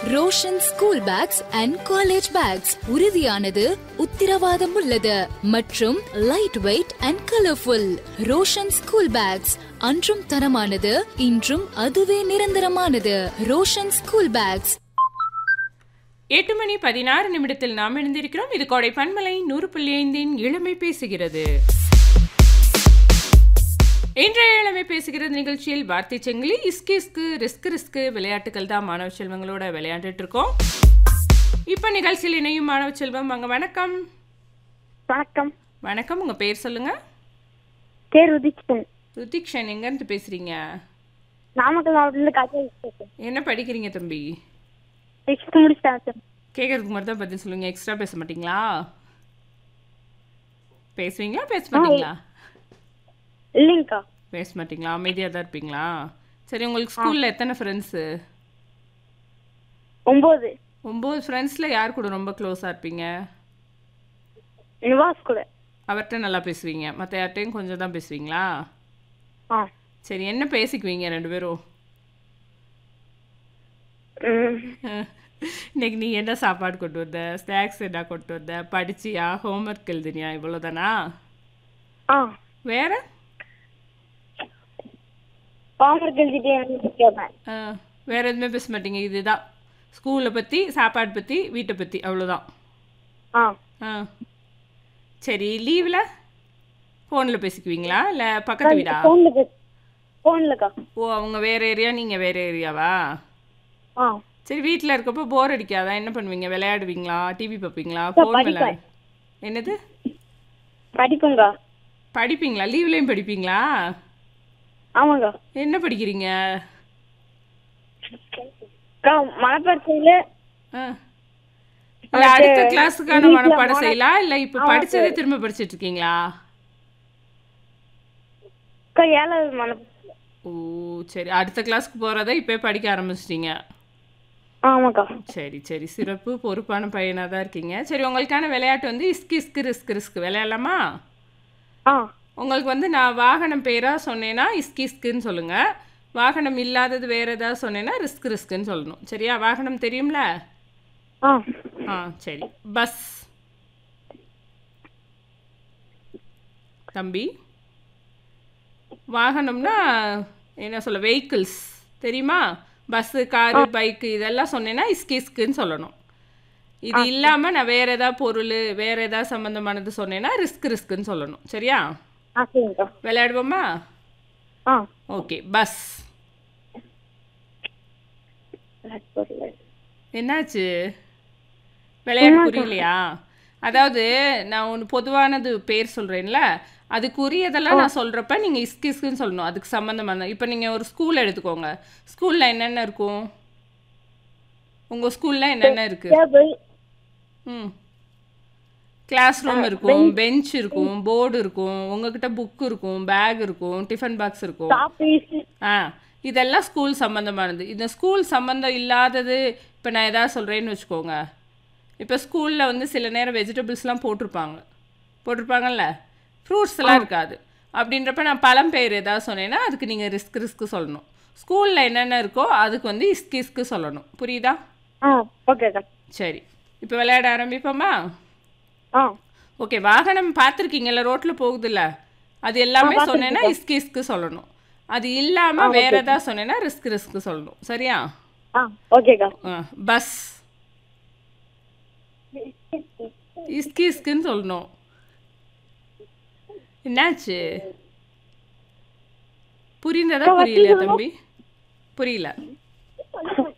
Roshan school bags and college bags உறுதியானது உத்தரவாதம் உள்ளது மற்றும் light weight and colourful Roshan school bags அன்றும் தரமானது இன்றும் அதுவே நிரந்தரமானது ரோஷன் ஸ்கூல் பேக்ஸ் எட்டு மணி பதினாறு நிமிடத்தில் நாம் இணைந்திருக்கிறோம் இது கோடை பன்மலை நூறு புள்ளி ஐந்தின் இளமை பேசுகிறது இன்றைய இளமை பேசுகிறது நிகழ்ச்சியில் வார்த்தை செங்கிலி இஸ்கு இஸ்கு ரிஸ்க் ரிஸ்க் விளையாட்டுகள் தான் மாணவ செல்வங்களோட விளையாண்டுட்டு இருக்கோம் இப்போ நிகழ்ச்சியில் இணையும் மாணவ செல்வம் வாங்க வணக்கம் வணக்கம் வணக்கம் உங்கள் பேர் சொல்லுங்க பேர் உதிச்சன் ருத்திக்ஷன் எங்கேருந்து பேசுறீங்க நாமக்கல் மாவட்டத்துல காய்ச்சல் பேசுறேன் என்ன படிக்கிறீங்க தம்பி சிக்ஸ்த் முடிச்சிட்டேன் சார் கேட்கறதுக்கு மட்டும் தான் பதில் சொல்லுங்க எக்ஸ்ட்ரா பேச மாட்டீங்களா பேசுவீங்களா பேச மாட்டீங்களா இல்லைங்கக்கா பேச மாட்டீங்களா அமைதியாக தான் இருப்பீங்களா சரி உங்களுக்கு ஸ்கூலில் எத்தனை ஃப்ரெண்ட்ஸு ஒன்பது ஒம்பது ஃப்ரெண்ட்ஸில் யார் கூட ரொம்ப க்ளோஸாக இருப்பீங்க நிவாஸ் கூட அவர்கிட்ட நல்லா பேசுவீங்க மற்ற யார்கிட்டையும் கொஞ்சம் தான் பேசுவீங்களா ஆ சரி என்ன பேசிக்குவீங்க ரெண்டு பேரும் ம், இன்னைக்கு நீ என்ன சாப்பாடு கொண்டு வந்த ஸ்நாக்ஸ் என்ன கொண்டு வந்த படிச்சியா ஹோம்ஒர்க் எழுதுனியா இவ்வளோதானா ஆ வேற ஹோம்ஒர்க் எழுதிட்டு கேட்பேன் ஆ, வேற எதுவுமே பேச மாட்டீங்க இதுதான் ஸ்கூலை பற்றி சாப்பாடு பற்றி வீட்டை பற்றி அவ்வளோதான் ஆ ஆ சரி லீவில் ஃபோனில் பேசிக்குவீங்களா இல்லை பக்கத்து வீடா ஃபோன்ல ஃபோன்லக்கா ஓ அவங்க வேறு ஏரியா நீங்கள் வேறு ஏரியாவா ஆ சரி வீட்டில் இருக்கப்போ போர் அடிக்காதா என்ன பண்ணுவீங்க விளையாடுவீங்களா டிவி பார்ப்பீங்களா ஃபோன் படிப்பேன். விளையாடு என்னது படிப்புங்கக்கா படிப்பீங்களா லீவ்லேயும் படிப்பீங்களா ஆமாங்கக்கா என்ன படிக்கிறீங்க அக்கா மனப்பரிசையில ஆ இல்லை அடுத்த கிளாஸுக்கான வீட்ல மனப்பாடம் மன- செய்யலாம் இல்லை இப்போ ஆமா, படிச்சதே திரும்ப படிச்சிட்டு இருக்கீங்களா அக்கா ஏழாவது மனப்பரிசையில ஓ சரி அடுத்த கிளாஸ்க்கு போகிறத இப்போ படிக்க ஆரம்பிச்சிட்டீங்க ஆமாக்கா சரி சரி சிறப்பு பொறுப்பான பையனாக தான் இருக்கீங்க சரி உங்களுக்கான விளையாட்டு வந்து இஸ்கு இஸ்கு ரிஸ்க் ரிஸ்க் விளையாடலாமா ஆ உங்களுக்கு வந்து நான் வாகனம் பேராக சொன்னேன்னா இஸ்கி இஸ்குன்னு சொல்லுங்கள் வாகனம் இல்லாதது வேறு ஏதாவது சொன்னேன்னா ரிஸ்க் ரிஸ்க்குன்னு சொல்லணும் சரியா வாகனம் தெரியும்ல ஆ ஆ சரி பஸ் தம்பி வாகனம்னா என்ன சொல்ல வெஹிக்கிள்ஸ் தெரியுமா பஸ்ஸு காரு பைக்கு இதெல்லாம் சொன்னேன்னா இஸ்கி இஸ்குன்னு சொல்லணும் இது இல்லாமல் நான் வேறு ஏதாவது பொருள் வேறு ஏதாவது சம்மந்தமானது சொன்னேன்னா ரிஸ்க் ரிஸ்க்குன்னு சொல்லணும் சரியா ஆ சரிங்கக்கா விளையாடுவோமா ஆ ஓகே பஸ் என்னாச்சு விளையாட்டு புரியலையா அதாவது நான் ஒன்று பொதுவானது பேர் சொல்கிறேன்ல அதுக்குரியதெல்லாம் நான் சொல்கிறப்ப நீங்கள் இஸ்கு இஸ்குன்னு சொல்லணும் அதுக்கு சம்மந்தமான இப்போ நீங்கள் ஒரு ஸ்கூல் எடுத்துக்கோங்க ஸ்கூலில் என்னென்ன இருக்கும் உங்கள் ஸ்கூலில் என்னென்ன இருக்குது டேபிள் ம் கிளாஸ் ரூம் இருக்கும் பெஞ்ச் இருக்கும் போர்டு இருக்கும் உங்ககிட்ட புக் இருக்கும் பேக் இருக்கும் டிஃபன் பாக்ஸ் இருக்கும் டாப்பீஸ் ஆ இதெல்லாம் ஸ்கூல் சம்மந்தமானது இந்த ஸ்கூல் சம்மந்தம் இல்லாதது இப்போ நான் எதாவது சொல்கிறேன்னு வச்சுக்கோங்க இப்போ ஸ்கூலில் வந்து சில நேரம் வெஜிடபிள்ஸ்லாம் போட்டிருப்பாங்க போட்டிருப்பாங்கல்ல ஃப்ரூட்ஸ் எல்லாம் இருக்காது அப்படின்றப்ப நான் பழம் பேர் ஏதாவது சொன்னேன்னா அதுக்கு நீங்கள் ரிஸ்க் ரிஸ்க்கு சொல்லணும் ஸ்கூலில் என்னென்ன இருக்கோ அதுக்கு வந்து இஸ்கு இஸ்கு சொல்லணும் புரியுதா ஆ ஓகேக்கா சரி இப்போ விளையாட ஆரம்பிப்போமா ஆ ஓகே வாகனம் பார்த்துருக்கீங்கல்ல ரோட்டில் போகுதுல்ல அது எல்லாமே சொன்னேன்னா இஸ்கு இஸ்கு சொல்லணும் அது இல்லாமல் வேற ஏதாவது சொன்னேன்னா ரிஸ்க் ரிஸ்க் சொல்லணும் சரியா ஆ ஓகேக்கா பஸ் இஸ்கு இஸ்குன்னு சொல்லணும் என்னாச்சு புரிந்ததா புரியலையா தம்பி புரியல